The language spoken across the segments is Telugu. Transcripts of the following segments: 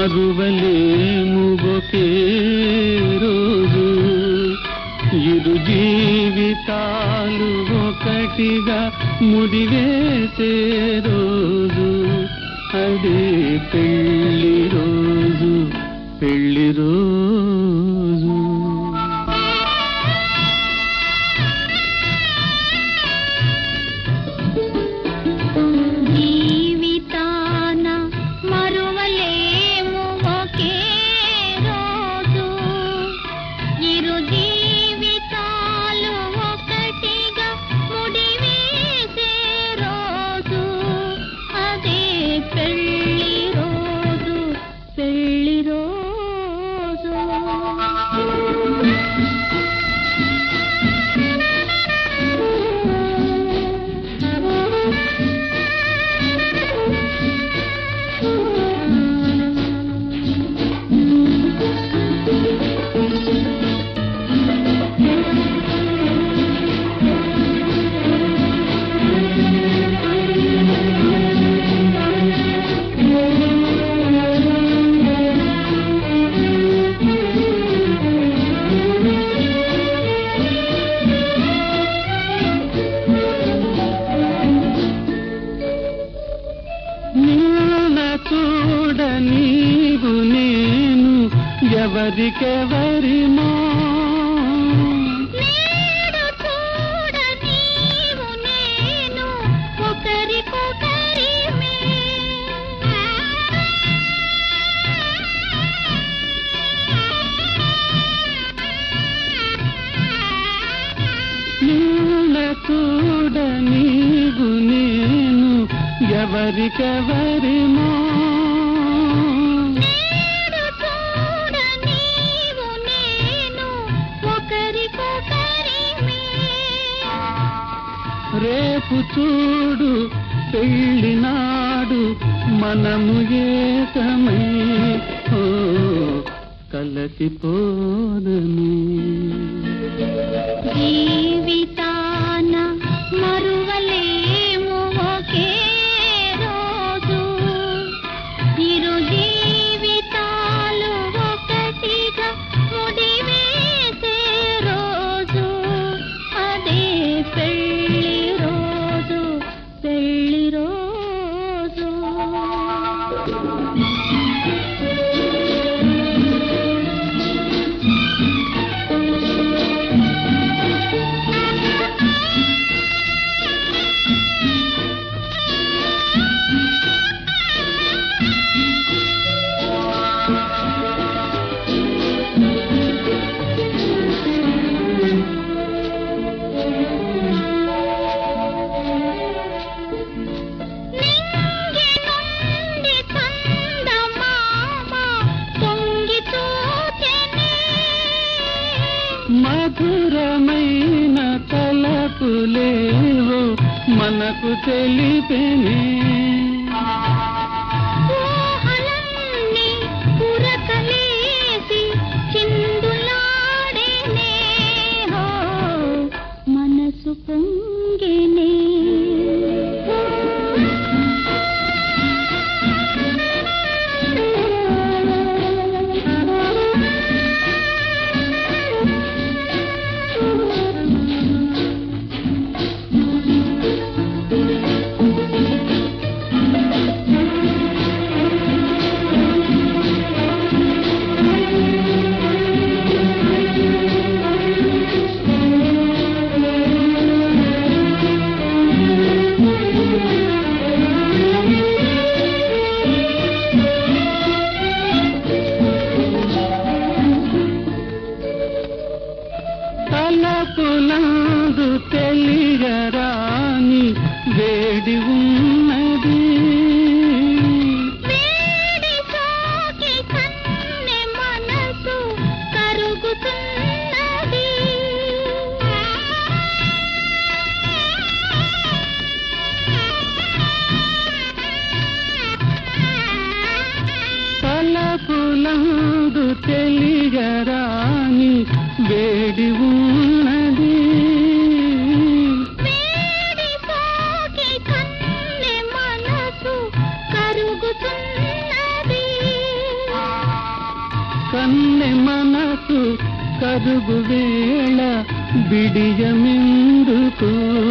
మరువలేము ఒకే రోజు ఇరు జీవితాలు ఒకటిగా ముడివేసే రోజు అదే పెళ్లి రోజు పెళ్లి రోజు జీవితాన మరువలేము ఒకే రోజు ఇరు జీవితాలు ఒకటిగా ముడివేసే రోజు అదే పెళ్లి రోజు పెళ్లి రోజు నిన్న చూడ నీవు నేను ఎవరికెవరిమో నేడు చూడ నీవు నేను ఒకరికొకరిమే నిన్న చూడ నీవు నేను ఎవరికెవరిమో నేడు చూడ నీవు నేను ఒకరికొకరిమే రేపు చూడు పెళ్ళినాడు మనము ఏకమై ఓ కలసిపోదని జీవితాన మరువలేము ఒకే రోజు ఇరు జీవితాలు ఒకటిగా ముడివేసే రోజు అదే పెళ్లి రోజు పెళ్లి రోజు నింగి నుండి చందమామ తొంగి చూచెనే. మధురమైన తలపులేవో మనకు తెలిపెనే ఊహలన్నీ ఉరకలేసి చిందులాడెనే. హో, మనసు పొంగెనే తలపులందు తెలియరాని వేడి ఉన్నది వేడి సోకి కన్నె మనసు కరుగుతున్నది తలపులందు తెలియరాని వేడి ఉన్నది వేడి సోకి కన్నె మనసు కరుగుతున్నది పరుగు వేళ బిడియమెందుకు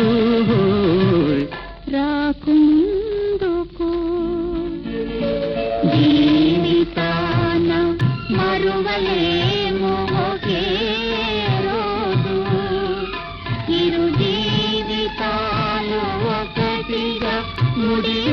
రాకుందుకు జీవితాన మరువలేము ఒకే రోజు ఇరు జీవితాలు ఒకటిగా ముడి